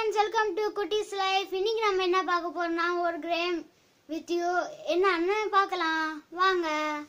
Friends welcome to Kutties life இன்னைக்கு நம்ம என்ன பார்க்க போறோம்னா ஒரு கேம் வித் யூ என்னன்னு பார்க்கலாம் வாங்க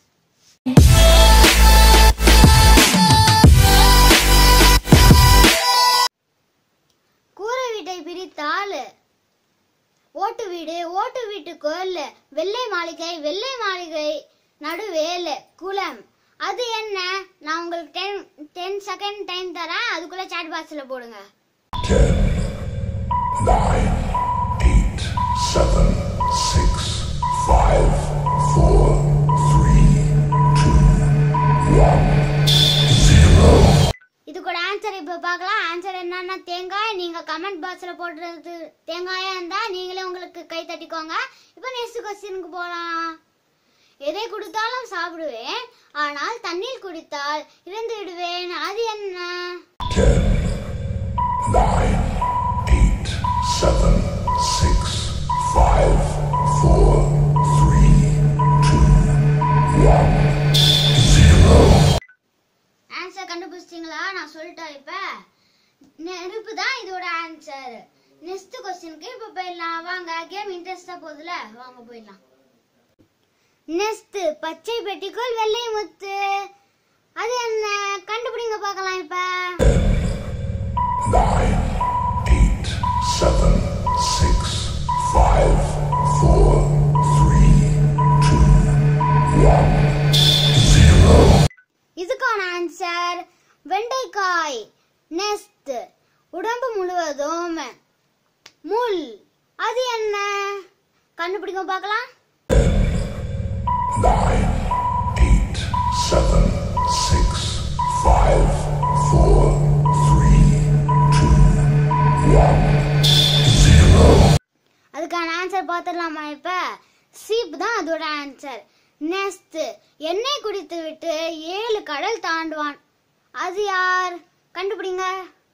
கூரை வீட்டை பிரித்தால் ஓட்டு வீடு ஓட்டு வீட்டுக்குள் வெள்ளை மாளிகை வெள்ளை மாளிகை நடுவேல் குளம் அது என்ன நான் உங்களுக்கு டென் டென் செகண்ட் டைம் தரேன் அதுக்குள்ள சாட் பாக்ஸில் போடுங்க Ten, nine, eight, seven, six, five, four, three, two, one, zero. இதுக்கூட ஆன்சர் இப்போ பார்க்கலாம் ஆன்சர் என்னன்னா தேங்காய் நீங்க கமெண்ட் பாக்ஸ்ல போடுறது தேங்காயா இருந்தா நீங்களே உங்களுக்கு கை தட்டிக்கோங்க இப்போ நெக்ஸ்ட் கொஸ்டினுக்கு போலாம் எதை கொடுத்தாலும் சாப்பிடுவேன் ஆனால் தண்ணீர் குடித்தால் இறந்து விடுவேன் அது என்ன Ten, nine, eight, seven, six, five, four, three, two, one, zero. Answer கண்டுபிடிச்சிங்களா நான் சொல்லிட்டேன் இப்ப நெருப்பு தான் இதோட ஆன்சர் நெக்ஸ்ட் கொஸ்டினுக்கு இப்ப போயிடலாம் வாங்க கேம் இன்ட்ரெஸ்டா போகுதுல வாங்க போயிடலாம் நெக்ஸ்ட் பச்சை பெட்டிக்குள் வெள்ளை முத்து அது என்ன கண்டுபிடிங்க பார்க்கலாம் இப்ப Nine, eight, seven, six, five, four, three, two, one, zero. இதுக்கான ஆன்சர் வெண்டைக்காய் நெக்ஸ்ட் உடம்பு முழுவதும் முள் அது என்ன கண்டுபிடிங்க பார்க்கலாம் Nine, eight, seven, six, five, four, three, two, one, zero. அதுக்கான ஆன்சர் பார்த்துடலாமா இப்ப சீப் தான் அதோட ஆன்சர் நெக்ஸ்ட் எண்ணெய் குடித்து விட்டு ஏழு கடல் தாண்டுவான் அது யார் கண்டுபிடிங்க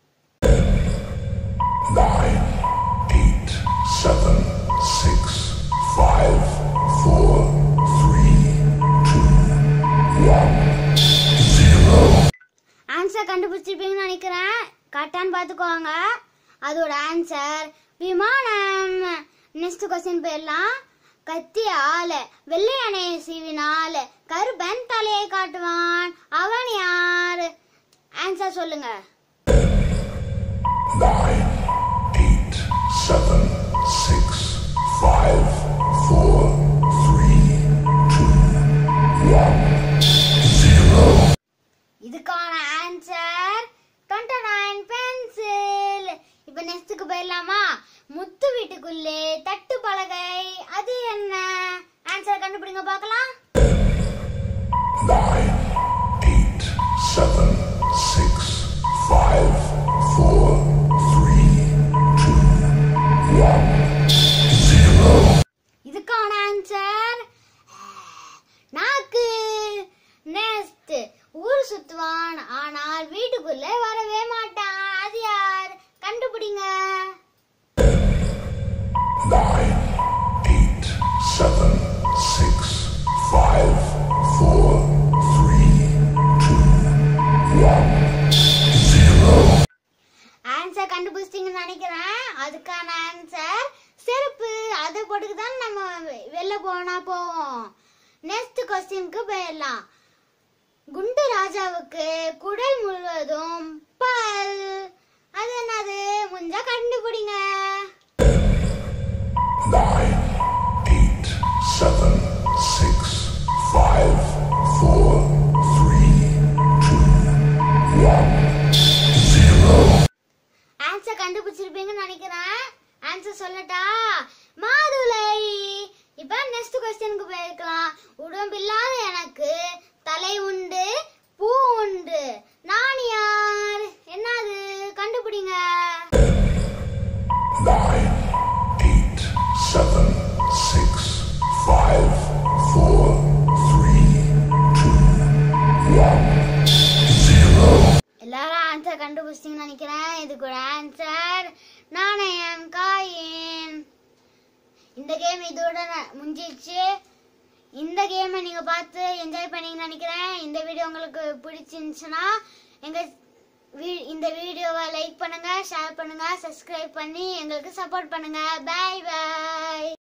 Nine, eight, seven, six, five, four, three, two, one, zero. Answer கண்டுபிடிச்சிருப்பீங்கன்னு நினைக்கிறேன் கரெக்டான்னு பார்த்துக்கோங்க அதோட ஆன்சர் விமானம் நெக்ஸ்ட் கொஸ்டின் போயிடலாம் கத்தியால் வெள்ளை அணையை சீவினால் கருப்பன் தலையை காட்டுவான் அவன் யார் ஆன்சர் சொல்லுங்க Nine, eight, seven, six, five, four, three, two, one, zero. இதுக்கான ஆன்சர் டுவெண்ட்டி நைன் பென்சில் இப்போ நெக்ஸ்ட்டுக்கு போயிடலாமா முத்து வீட்டுக்குள்ளே தட்டு பலகை அது என்ன ஆன்சர் கண்டுபிடிங்க பார்க்கலாம் Nine, eight, seven, six, five, four, three, two, one, zero. இதுக்கான ஆன்சர் நாக்கு நெக்ஸ்ட் ஊர் சுத்துவான் ஆனால் வீட்டுக்குள்ளே வரவே மாட்டான் அது யார் கண்டுபிடிங்க Nine, eight, seven, six, five, four, three, two, one, zero. Answer கண்டுபிடிச்சிட்டீங்கன்னு நினைக்கிறேன் அதுக்கான ஆன்சர் செருப்பு அதை போட்டுக்கு தான் நம்ம வெ- வெளில போனா போவோம் நெக்ஸ்ட் கொஸ்டினுக்கு போயிடலாம் குண்டு ராஜாவுக்கு குடல் முழுவதும் பல் அது என்னது முடிஞ்சா கண்டுபிடிங்க Nine, eight, seven, six, five, four, three, two, one, zero. Answer கண்டுபிடிச்சிருப்பீங்கன்னு நினைக்கிறேன் ஆன்சர் சொல்லட்டா மாதுளை இப்ப நெக்ஸ்ட் கொஸ்டினுக்கு போயிருக்கலாம் உடம்பில்லாத எனக்கு தலை உண்டு பூ உண்டு நான் யார் என்னது கண்டுபிடிங்க Nine, eight, seven, six, five, four, three, two, one, zero. எல்லாரும் ஆன்சர் கண்டுபிடிச்சிங்கன்னு நினைக்கிறேன் இதுக்கு ஒரு ஆன்சர் நாணயம் காயின் இந்த கேம் இதோட ந- முடிஞ்சிச்சு இந்த கேமை நீங்க பார்த்து என்ஜாய் பண்ணீங்கன்னு நினைக்கிறேன் இந்த வீடியோ உங்களுக்கு பிடிச்சிருந்துச்சுன்னா எங்க வீ- இந்த வீடியோவை லைக் பண்ணுங்க ஷேர் பண்ணுங்க சப்ஸ்கிரைப் பண்ணி எங்களுக்கு சப்போர்ட் பண்ணுங்க பை பை